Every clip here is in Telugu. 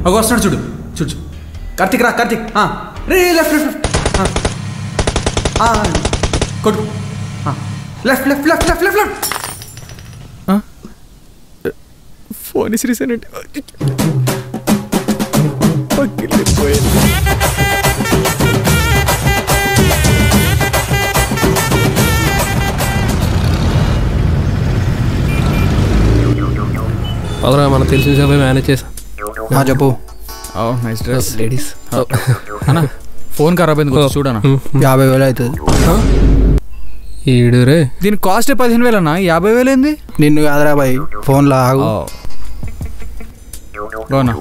అగో వస్తున్నాడు చూడు చూడు చూడు. కార్తిక్ రా కార్తిక్ ఆ. రే లెఫ్ట్ లెఫ్ట్ లెఫ్ట్ ఆ. ఆ. కొట్టు ఆ. Left left left left left left phone ఇసిరిసానండి పగిలిపోయింది పదరా మనకు తెలిసిన సభ మేనేజ్ చేసా ఆ, చెప్పు నైస్ డ్రెస్ లేడీస్ అన్న ఫోన్ ఖరాబ్ అయింది కొంచెం చూడనా యాభై వేలు అవుతుంది ఈడు రే దీని కాస్ట్ పదిహేను వేలు అన్న యాభై వేలు ఏంది నిన్ను కాదురా బాయ్ ఫోన్లో ఆగు బాగున్నా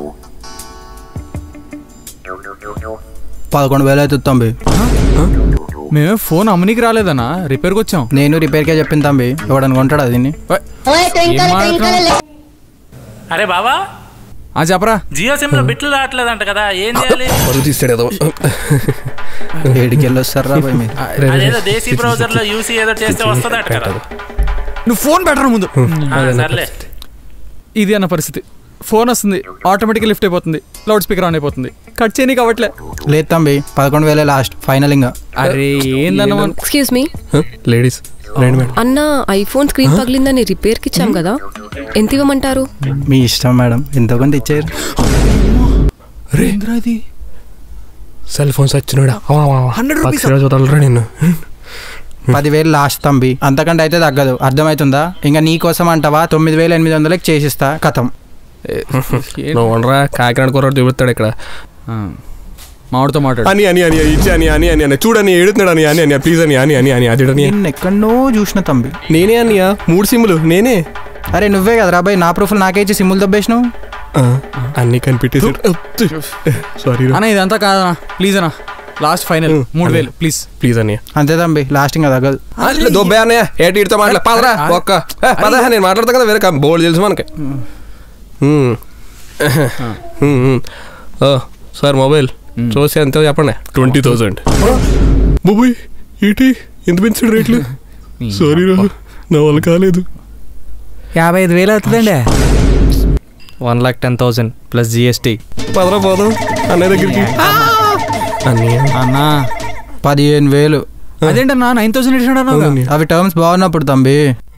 పదకొండు వేలు అవుతుంది తంబి మేమే ఫోన్ అమ్మనికి రాలేదన్నా రిపేర్కి వచ్చాం నేను రిపేర్కే చెప్పింది తంబి ఎవడని కొంటాడా దీన్ని ఏం మాట్లాడుతున్నావ్? అరే బావా ఆ చెప్పరా జియో సిమ్ లో బిట్లు రావట్లేదంట కదా ఏం చేయాలి పరుగు తీస్తాడు ఏదో ఏడికి వెళ్ళి వస్తారా బాయ్ మీరు అదేదో దేశీ బ్రౌజర్ లో యూసీ ఏదో చేస్తే వస్తుందట కదా నువ్వు ఫోన్ పెట్టరా ముందు ఆ, సర్లే ఇది అన్న పరిస్థితి ఫోన్ వస్తుంది ఆటోమేటిక్గా లిఫ్ట్ అయిపోతుంది లౌడ్ స్పీకర్ ఆన్ అయిపోతుంది కట్ చేయనీకి అవ్వట్లే లేదు తంబి పదకొండు వేలే లాస్ట్ ఫైనల్ ఇంకా అరే ఏందన్న మన- ఎక్స్క్యూజ్ మీ లేడీస్ రండి మేడం అన్న ఐఫోన్ స్క్రీన్ పగిలిందని రిపేర్కి ఇచ్చాం కదా ఎంత ఇవ్వమంటారు మీ ఇష్టం మేడం ఎంతో కొంత ఇచ్చారు ఏందిరా ఇది సెల్ ఫోన్స్ వచ్చినాడా హండ్రెడ్ రూపీస్ వదలరా నిన్ను పదివేలు లాస్ట్ తంబి అంతకంటే అయితే తగ్గదు అర్థమవుతుందా ఇంకా నీ కోసం అంటావా తొమ్మిది వేలు ఎనిమిది వందలకి చేసిస్తా కథం నువ్వు ఉండరా కాకినాడ కూరడు చూపిస్తాడు ఇక్కడ ఆ, మామిడితో మాట్లాడు అని అని అని ఇచ్చి అని అని అని అని చూడని ఎడుతున్నాడు అని అని అని ప్లీజ్ అని అని అని అని అది అని నేను ఎక్కడనో చూసిన తంబి నేనే అన్నయ్య మూడు సిమ్ములు నేనే అరే నువ్వే కదా రాబాయ్ నా ప్రూఫ్లు నాకే ఇచ్చి సిమ్ములు దబ్బేసినావు ఆ, అన్నీ కనిపెట్టేసాడు సారీ అన్న ఇదంతా కాదన్నా ప్లీజ్ అన్న లాస్ట్ ఫైనల్ మూడు వేలు ప్లీజ్ ప్లీజ్ అన్నయ్య అంతే తంబి లాస్ట్ ఇంకా తగ్గదు దొబ్బే అన్నయ్య ఏటి ఇడితో మాట్లా పదరా ఒక్క ఏ, పద నేను మాట్లాడతా కదా వేరే బోర్డు తెలుసు మనకి ఉమ్. ఉమ్, ఉమ్. ఓ, సార్ మొబైల్ చూసి ఎంతో చెప్పండి ట్వంటీ థౌజండ్ బాబోయ్ ఏంటి ఎంత పెంచాడు రేట్లు సారీ రా నా వల్ల కాలేదు యాభై ఐదు వేలు అవుతుందండి one lakh ten thousand plus GST పదరా పోదాం అన్నయ్య దగ్గరికి అన్నయ్య అన్నా పదిహేను వేలు అదేంటన్నా నైన్ థౌసండ్ ఎయిట్ హండ్రెడ్ అన్నావు అవునన్నయ్య. అవి టర్మ్స్ బాగున్నప్పుడు తంబి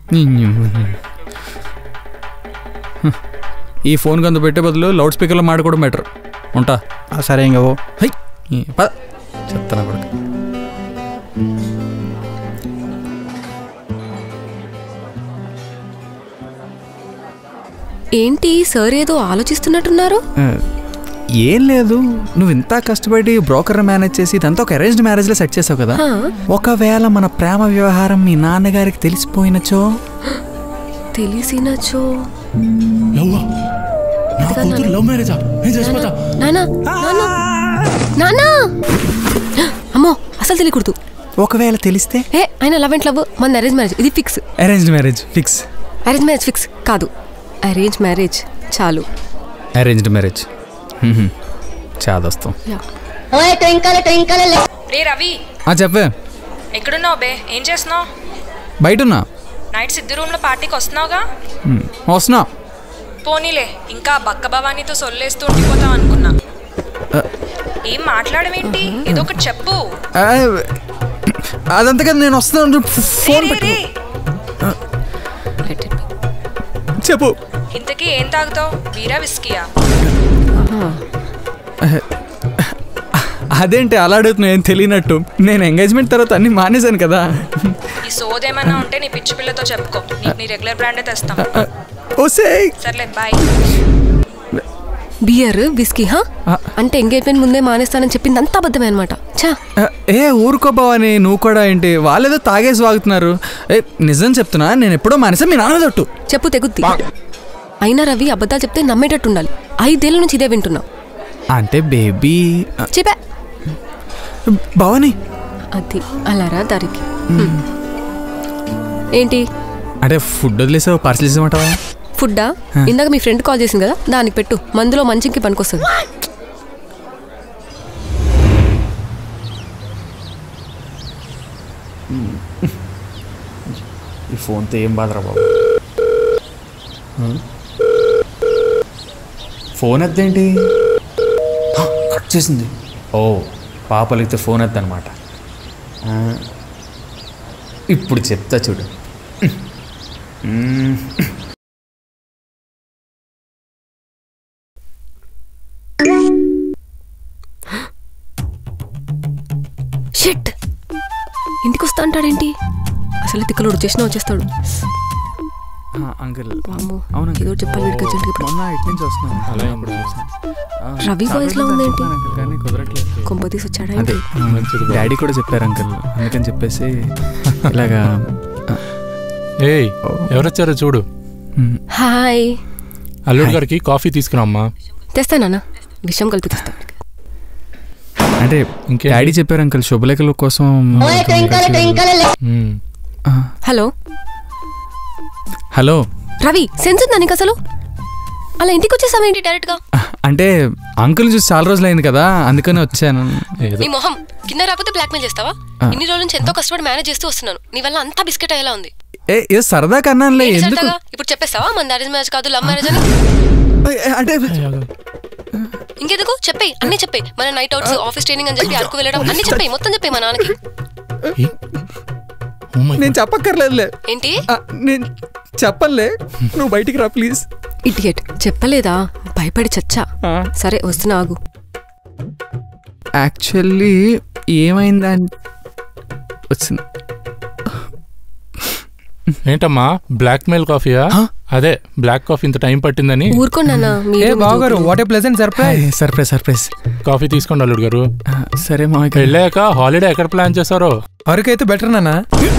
ఈ ఫోన్ కందు పెట్టే బదులు లౌడ్ స్పీకర్లో మాడుకోవడం బెటర్ ఉంటా ఆ, సరే ఇంకా ఓ హై ఈ పద చెత్తనా కొడుకు ఏంటి సార్ ఏదో ఆలోచిస్తున్నట్టున్నారు ఏం లేదు నువ్వు ఇంత కష్టపడి బ్రోకర్ మేనేజ్ చేసి ఇదంతా ఒక అరేంజ్డ్ మ్యారేజ్ లో సెట్ చేసావు కదా హా, ఒకవేళ మన ప్రేమ వ్యవహారం మీ నాన్నగారికి తెలిసిపోయినచో తెలిసినచో నానా నానా నానా అమ్మో అసలు తెలియకూడదు ఒకవేళ తెలిస్తే ఏ ఆయన లవ్ అండ్ లవ్ మన అరేంజ్ మ్యారేజ్ ఇది fix arranged marriage fix arrange marriage fix కాదు అరేంజ్ మ్యారేజ్ చాలు అరేంజ్డ్ మ్యారేజ్ చాదస్తాం యా. రే రవి ఆ చెప్పే ఎక్కడున్నావు బే ఏం చేస్తున్నావు బయట ఉన్నా నైట్ సిద్ధు రూమ్ లో పార్టీకి వస్తున్నావుగా హ్మ్, వస్తున్నా పోనీలే ఇంకా బక్క భవానీతో సొల్లేస్తూ ఉండిపోతాం అనుకున్నా ఏం మాట్లాడమేంటి ఏదో ఒకటి చెప్పు ఆ, అదంతా కదా నేను వస్తున్నాను ఫోన్ రే, పెట్టు రే, Let it be. చెప్పు ఇంతకీ ఏం తాగుతావు వీరా విస్కీయా అదేంటి అలా అడుగుతున్నావు ఏం తెలియనట్టు నేను ఎంగేజ్మెంట్ తర్వాత అన్ని మానేశాను కదా ఈ సోదేమన్నా ఉంటే నీ పిచ్చి పిల్లతో చెప్పుకో నీకు నీ రెగ్యులర్ బ్రాండే తెస్తాం ఓసే సర్లే బాయ్ బియర్ విస్కీ హా అంటే ఎంగేజ్మెంట్ ముందే మానేస్తానని చెప్పింది అంతా అబద్ధమే అనమాట చా ఏ ఊరుకో భవాని నువ్వు కూడా ఏంటి వాళ్ళేదో తాగేసి వాగుతున్నారు ఏ నిజం చెప్తున్నా నేను ఎప్పుడో మానేసా మీ నాన్న తట్టు చెప్పు తెగుద్ది అయినా రవి అబద్ధాలు చెప్తే నమ్మేటట్టు ఉండాలి ఐదేళ్ల నుంచి ఇదే వింటున్నా అంటే బేబీ చెప్పా భవాని అది అలారా దారికి హ్మ్. ఏంటి అంటే ఫుడ్ వదిలేసావు పార్సల్ చేసేమంటావా ఫుడ్డా ఇందాక మీ ఫ్రెండ్ కాల్ చేసింది కదా దానికి పెట్టు మందులో మంచికి పనికొస్తుంది ఈ ఫోన్తో ఏం బాధరా బాబు ఫోన్ ఎత్తేంటి కట్ చేసింది ఓ పాపలిగితే ఫోన్ ఎద్దనమాట ఇప్పుడు చెప్తా చూడు మ్మ్. షిట్ ఇంటికి వస్తా అంటాడేంటి అసలు తిక్కలు వచ్చేసినా వచ్చేస్తాడు ఆ, అంకుల్ వామ్మో, అవును ఏదో ఒకటి చెప్పాలి వీడికి urgent గా ఇప్పుడు. మొన్న ఇటు నుంచి వస్తున్నాను అలా అప్పుడు చూసాను. ఆ, రవి చాలా voice లో రోజులు ఉందేంటి? అనుకుంటున్నాను అంకుల్, కానీ కుదరట్లేదు కొంప తీసి వచ్చాడా అదే ఏంటి? మంచిది బాబు. డాడీ కూడా చెప్పారు అంకుల్ అందుకని చెప్పేసి ఇలాగా ఏయ్ ఎవరొచ్చారో చూడు మ్, హాయ్ అల్లుడు గారికి కాఫీ తీసుకురామ్మా తెస్తానా విషయం కలిపి తెస్తా అంటే ఇంకే డాడీ చెప్పారు అంకుల్ శుభలేఖల కోసం మ్. ఆ, హలో హలో రవి సెన్స్ ఉందా నీకు అసలు అలా ఇంటికి వచ్చేసావేంటి డైరెక్ట్ గా అంటే అంకుల్ చూసి చాలా రోజులు అయింది కదా అందుకని వచ్చాను ఏదో నీ మొహం కింద రాకపోతే బ్లాక్మెయిల్ చేస్తావా ఆ. ఇన్ని రోజుల నుంచి ఎంతో కష్టపడి మేనేజ్ చేస్తూ వస్తున్నాను నీ వల్ల అంతా బిస్కెట్ అయ్యేలా ఉంది ఏ ఏ సరదా కన్నానులే ఏంటి ఎందుకు సరదాగా? ఇప్పుడు చెప్పేస్తావా మన మ్యారేజ్ మ్యారేజ్ కాదు లవ్ మ్యారేజ్ అని అంటే ఇంకెందుకు చెప్పేయి అన్ని చెప్పేయి మన నైట్ అవుట్స్ ఆఫీస్ ట్రైనింగ్ అని చెప్పి అరకు వెళ్ళడం అన్ని చెప్పేయి మొత్తం చెప్పేయి మా నాన్నకి Oh my నేను చెప్పక్కర్లేదులే ఏంటి ఆ, నేను చెప్పలే నువ్వు బయటికి రా ప్లీజ్ ఇడియట్ చెప్పలేదా భయపడి చచ్చా సరే వస్తున్నా ఆగు యాక్చువల్లీ ఏమైందని వచ్చింది ఏంటమ్మా బ్లాక్ మెయిల్ కాఫీయా అదే బ్లాక్ కాఫీ ఇంత టైం పట్టిందని ఊరుకోండి ఏ బావగారు what a pleasant surprise surprise surprise coffee తీసుకోండి అల్లుడు గారు సరే మామయ్య గారు. వెళ్ళాక హాలిడే ఎక్కడ ప్లాన్ చేశారో అరకు అయితే బెటర్ నాన్న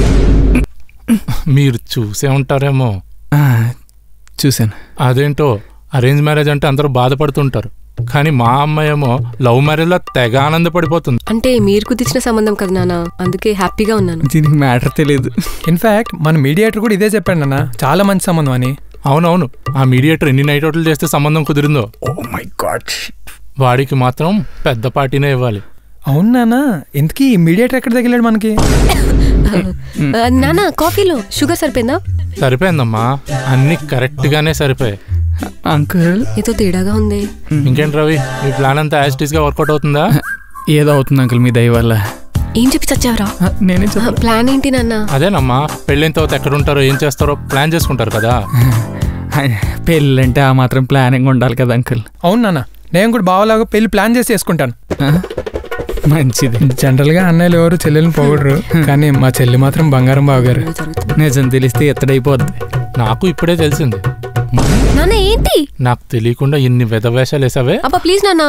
మీరు చూసే ఉంటారేమో ఆ, చూశాను అదేంటో అరేంజ్ మ్యారేజ్ అంటే అందరూ బాధపడుతుంటారు కానీ మా అమ్మాయి ఏమో లవ్ మ్యారేజ్లో తెగ ఆనందపడిపోతుంది అంటే మీరు కుదిర్చిన సంబంధం కదా నాన్న అందుకే హ్యాపీగా ఉన్నాను దీనికి మ్యాటర్ తెలియదు ఇన్ఫాక్ట్ మన మీడియేటర్ కూడా ఇదే చెప్పాడు నాన్న చాలా మంచి సంబంధం అని అవునవును ఆ మీడియేటర్ ఎన్ని నైట్ అవుట్లు చేస్తే సంబంధం కుదిరిందో ఓ మై గాడ్ వాడికి మాత్రం పెద్ద పార్టీనే ఇవ్వాలి అవును నాన్న ఇంతకీ మీడియేటర్ ఎక్కడ తగిలాడు మనకి ఆ, నాన్న కాఫీలో షుగర్ సరిపోయిందా సరిపోయిందమ్మా అన్ని కరెక్ట్ గానే సరిపోయాయి అంకుల్ ఏదో తేడాగా ఉంది ఇంకేంటి రవి మీ ప్లాన్ అంతా యాజిటీస్ గా వర్కౌట్ అవుతుందా ఏదో అవుతుంది అంకుల్ మీ దయ వల్ల ఏం చెప్పి చచ్చావరా ఆ, నేనే చెప్ప ప్లాన్ ఏంటి నాన్న అదేనమ్మా పెళ్ళైన తర్వాత ఎక్కడ ఉంటారో ఏం చేస్తారో ప్లాన్ చేసుకుంటారు కదా పెళ్ళంటే ఆ మాత్రం ప్లానింగ్ ఉండాలి కదా అంకుల్ అవును నాన్న నేను కూడా బావలాగా పెళ్లి ప్లాన్ చేసి వేసుకుంటాను ఆ, మంచిది జనరల్ గా అన్నయ్యలు ఎవరు చెల్లెల్ని పొగడరు కానీ మా చెల్లి మాత్రం బంగారం బావగారు ఏదో జరుగుతుంది. నిజం తెలిస్తే ఎత్తడైపోద్ది నాకు ఇప్పుడే తెలిసింది నాన్న ఏంటి నాకు తెలియకుండా ఇన్ని వెధవేషాలు వేసావే అబ్బా ప్లీజ్ నాన్న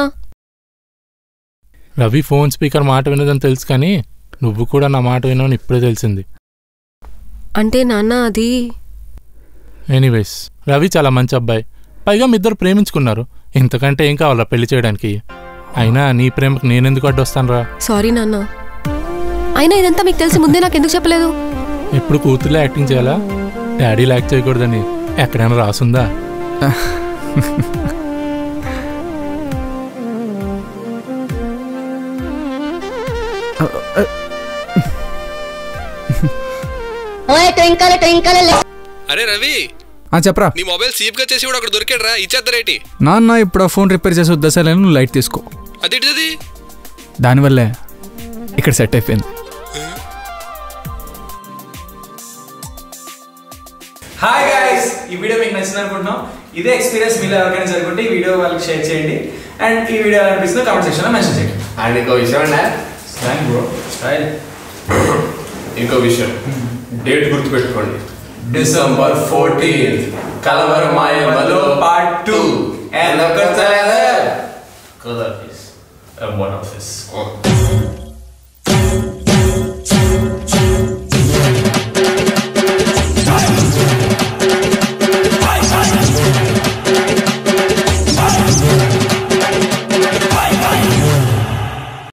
రవి ఫోన్ స్పీకర్ మాట వినదని తెలుసు కానీ నువ్వు కూడా నా మాట వినవని ఇప్పుడే తెలిసింది అంటే నాన్న అది ఎనీవేస్ రవి చాలా మంచి అబ్బాయి పైగా మీ ఇద్దరు ప్రేమించుకున్నారు ఇంతకంటే ఏం కావాలా పెళ్లి చేయడానికి అయినా నీ ప్రేమకు నేనెందుకు అడ్డొస్తానురా సారీ నాన్న అయినా ఇదంతా మీకు తెలిసి ముందే నాకు ఎందుకు చెప్పలేదు ఎప్పుడు కూతుర్లో యాక్టింగ్ చేయాలా డాడీలో యాక్ట్ చేయకూడదని ఎక్కడైనా రాసుందా అరే రవి ఆ, చెప్పరా నీ మొబైల్ సీప్ గా చేసి కూడా అక్కడ దొరికాడు ఇచ్చేద్దరేటి నాన్న ఇప్పుడు ఆ ఫోన్ రిపేర్ చేసి వద్దా నువ్వు లైట్ తీసుకో అదేంటిది దానివల్లే ఇక్కడ సెట్ అయిపోయింది హాయ్ గైస్ ఈ వీడియో మీకు నచ్చింది అనుకుంటున్నాం ఇదే ఎక్స్పీరియన్స్ మీలో ఎవరికైనా జరుగుతుంటే ఈ వీడియో వాళ్ళకి షేర్ చేయండి అండ్ ఈ వీడియో ఎలా అనిపిస్తుందో కామెంట్ సెక్షన్లో మెన్షన్ చేయండి అండ్ ఇంకో విషయం అండి థ్యాంక్ బ్రో స్టైల్ ఇంకో విషయం డేట్ గుర్తుపెట్టుకోండి డిసెంబర్ ఫోర్టీన్త్ కలవర మాయమలో పార్ట్ టూ అండ్ ఒక కుదర్ ప్లీజ్ వన్ ఆఫీస్